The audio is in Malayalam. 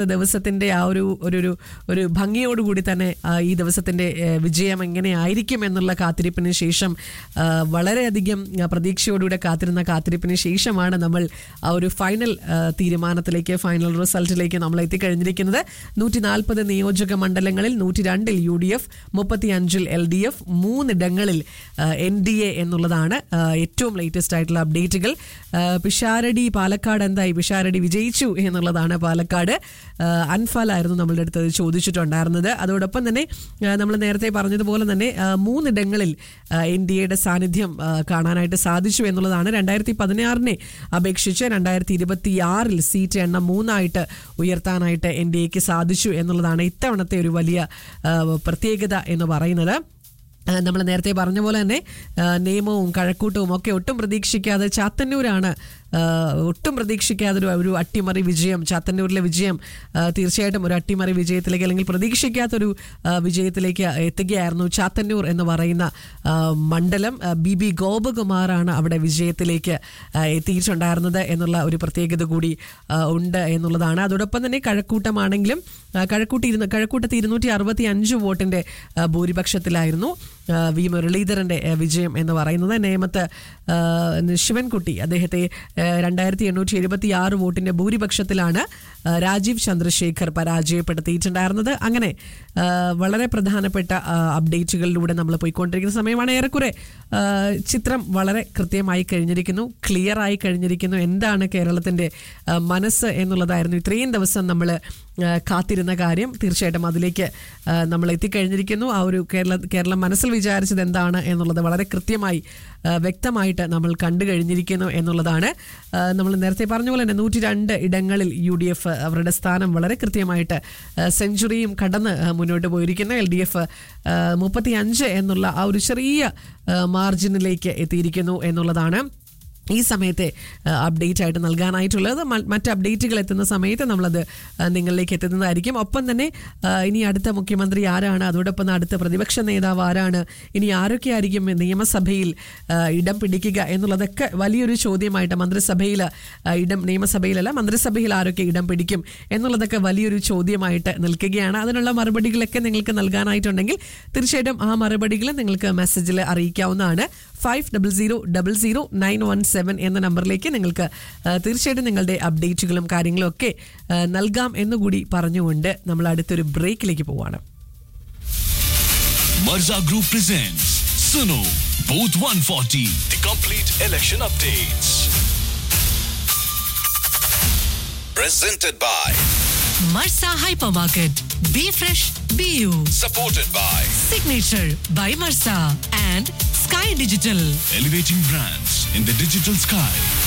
ദിവസത്തിന്റെ ആ ഒരു ഒരു ഒരു ഒരു ഭംഗിയോടുകൂടി തന്നെ ആ, ഈ ദിവസത്തിന്റെ ഏ, വിജയം എങ്ങനെയായിരിക്കും എന്നുള്ള കാത്തിരിപ്പിന് ശേഷം ആ, വളരെയധികം ആ, പ്രതീക്ഷയോടുകൂടെ കാത്തിരുന്ന കാത്തിരിപ്പിന് ശേഷമാണ് നമ്മൾ ആ ഒരു ഫൈനൽ ആ, തീരുമാനത്തിലേക്ക് ഫൈനൽ റിസൾട്ടിലേക്ക് നമ്മൾ എത്തിക്കഴിഞ്ഞിരിക്കുന്നത് നൂറ്റി നാൽപ്പത് നിയോജക മണ്ഡലങ്ങളിൽ നൂറ്റി രണ്ടിൽ യു ഡി എഫ് മുപ്പത്തി അഞ്ചിൽ എൽ ഡി എഫ് മൂന്നിടങ്ങളിൽ എൻ ഡി എ എന്നുള്ളതാണ് ആ, ഏറ്റവും ലേറ്റസ്റ്റ് ആയിട്ടുള്ള അപ്ഡേറ്റുകൾ ആ, പിഷാരടി പാലക്കാട് എന്തായി പിഷാരടി വിജയിച്ചു എന്നുള്ളതാണ് പാലക്കാട് ആ, അൻഫാലായിരുന്നു നമ്മളുടെ അടുത്ത് അത് ചോദിച്ചിട്ടുണ്ടായിരുന്നത് അതോടൊപ്പം തന്നെ നമ്മൾ നേരത്തെ പറഞ്ഞതുപോലെ തന്നെ ആ, മൂന്നിടങ്ങളിൽ എൻ ഡി എയുടെ സാന്നിധ്യം ആ, കാണാനായിട്ട് സാധിച്ചു എന്നുള്ളതാണ് രണ്ടായിരത്തി പതിനാറിനെ അപേക്ഷിച്ച് രണ്ടായിരത്തി ഇരുപത്തി ആറിൽ സീറ്റ് എണ്ണം മൂന്നായിട്ട് ഉയർത്താനായിട്ട് എൻ ഡി എക്ക് സാധിച്ചു എന്നുള്ളതാണ് ഇത്തവണത്തെ ഒരു വലിയ ആ, പ്രത്യേകത എന്ന് പറയുന്നത് നമ്മൾ നേരത്തെ പറഞ്ഞ പോലെ തന്നെ ആ, നിയമവും കഴക്കൂട്ടവും ഒക്കെ ഒട്ടും പ്രതീക്ഷിക്കാതെ ചാത്തന്നൂരാണ് ആ, ഒട്ടും പ്രതീക്ഷിക്കാതെ ഒരു ഒരു അട്ടിമറി വിജയം ചാത്തന്നൂരിലെ വിജയം ആ, തീർച്ചയായിട്ടും ഒരു അട്ടിമറി വിജയത്തിലേക്ക് അല്ലെങ്കിൽ പ്രതീക്ഷിക്കാത്തൊരു ആ, വിജയത്തിലേക്ക് എത്തുകയായിരുന്നു ചാത്തന്നൂർ എന്ന് പറയുന്ന ആ, മണ്ഡലം ആ, ബി ബി ഗോപകുമാറാണ് അവിടെ വിജയത്തിലേക്ക് ആ, എത്തിയിട്ടുണ്ടായിരുന്നത് എന്നുള്ള ഒരു പ്രത്യേകത കൂടി ആ, ഉണ്ട് എന്നുള്ളതാണ് അതോടൊപ്പം തന്നെ കഴക്കൂട്ടമാണെങ്കിലും ആ, കഴക്കൂട്ടി ഇരുന്ന് കഴക്കൂട്ടത്ത് ഇരുന്നൂറ്റി അറുപത്തി അഞ്ച് വോട്ടിന്റെ ആ, ഭൂരിപക്ഷത്തിലായിരുന്നു ആ, വി മുരളീധരന്റെ ആ, വിജയം എന്ന് പറയുന്നത് നേമത്ത് ആ, ശിവൻകുട്ടി അദ്ദേഹത്തെ രണ്ടായിരത്തി എണ്ണൂറ്റി എഴുപത്തി ആറ് വോട്ടിന്റെ ഭൂരിപക്ഷത്തിലാണ് ആ, രാജീവ് ചന്ദ്രശേഖർ പരാജയപ്പെടുത്തിയിട്ടുണ്ടായിരുന്നത് അങ്ങനെ ആ, വളരെ പ്രധാനപ്പെട്ട ആ, അപ്ഡേറ്റുകളിലൂടെ നമ്മൾ പോയിക്കൊണ്ടിരിക്കുന്ന സമയമാണ് ഏറെക്കുറെ ആ, ചിത്രം വളരെ കൃത്യമായി കഴിഞ്ഞിരിക്കുന്നു ക്ലിയർ ആയി കഴിഞ്ഞിരിക്കുന്നു എന്താണ് കേരളത്തിന്റെ ആ, മനസ്സ് എന്നുള്ളതായിരുന്നു ഇത്രയും ദിവസം നമ്മൾ കാത്തിരുന്ന കാര്യം തീർച്ചയായിട്ടും അതിലേക്ക് ആ, നമ്മൾ എത്തിക്കഴിഞ്ഞിരിക്കുന്നു ആ ഒരു കേരള കേരളം മനസ്സിൽ വിചാരിച്ചത് എന്താണ് എന്നുള്ളത് വളരെ കൃത്യമായി ആ, വ്യക്തമായിട്ട് നമ്മൾ കണ്ടു കഴിഞ്ഞിരിക്കുന്നു എന്നുള്ളതാണ് ആ, നമ്മൾ നേരത്തെ പറഞ്ഞ പോലെ തന്നെ നൂറ്റി രണ്ട് ഇടങ്ങളിൽ യു ഡി എഫ് അവരുടെ സ്ഥാനം വളരെ കൃത്യമായിട്ട് ആ, സെഞ്ചുറിയും കടന്ന് ആ, മുന്നോട്ട് പോയിരിക്കുന്നു എൽ ഡി എഫ് മുപ്പത്തി അഞ്ച് എന്നുള്ള ആ ഒരു ചെറിയ ആ, മാർജിനിലേക്ക് എത്തിയിരിക്കുന്നു എന്നുള്ളതാണ് ഈ സമയത്തെ അപ്ഡേറ്റ് ആയിട്ട് നൽകാനായിട്ടുള്ളത് മ- മറ്റ് അപ്ഡേറ്റുകൾ എത്തുന്ന സമയത്ത് നമ്മളത് ആ, നിങ്ങളിലേക്ക് എത്തുന്നതായിരിക്കും ഒപ്പം തന്നെ ആ, ഇനി അടുത്ത മുഖ്യമന്ത്രി ആരാണ് അതോടൊപ്പം തന്നെ അടുത്ത പ്രതിപക്ഷ നേതാവ് ആരാണ് ഇനി ആരൊക്കെയായിരിക്കും നിയമസഭയിൽ ആ, ഇടം പിടിക്കുക എന്നുള്ളതൊക്കെ വലിയൊരു ചോദ്യമായിട്ട് മന്ത്രിസഭയിൽ ആ, ഇടം നിയമസഭയിലല്ല മന്ത്രിസഭയിൽ ആരൊക്കെ ഇടം പിടിക്കും എന്നുള്ളതൊക്കെ വലിയൊരു ചോദ്യമായിട്ട് നിൽക്കുകയാണ് അതിനുള്ള മറുപടികളൊക്കെ നിങ്ങൾക്ക് നൽകാനായിട്ടുണ്ടെങ്കിൽ തീർച്ചയായിട്ടും ആ മറുപടികൾ നിങ്ങൾക്ക് മെസ്സേജിൽ അറിയിക്കാവുന്നതാണ് five double zero double zero nine one seven എന്ന നമ്പറിലേക്ക് നിങ്ങൾക്ക് ആ, തീർച്ചയായിട്ടും നിങ്ങളുടെ അപ്ഡേറ്റുകളും കാര്യങ്ങളും ഒക്കെ ആ, നൽകാം എന്നുകൂടി പറഞ്ഞുകൊണ്ട് നമ്മൾ അടുത്തൊരു ബ്രേക്കിലേക്ക് പോവാണ് Marza Group presents Suno Booth 140, the complete election updates. Presented by, Marsa Hypermarket. Be fresh, be you. supported by Signature by Marsa and Sky Digital. Elevating Brands in the Digital Sky.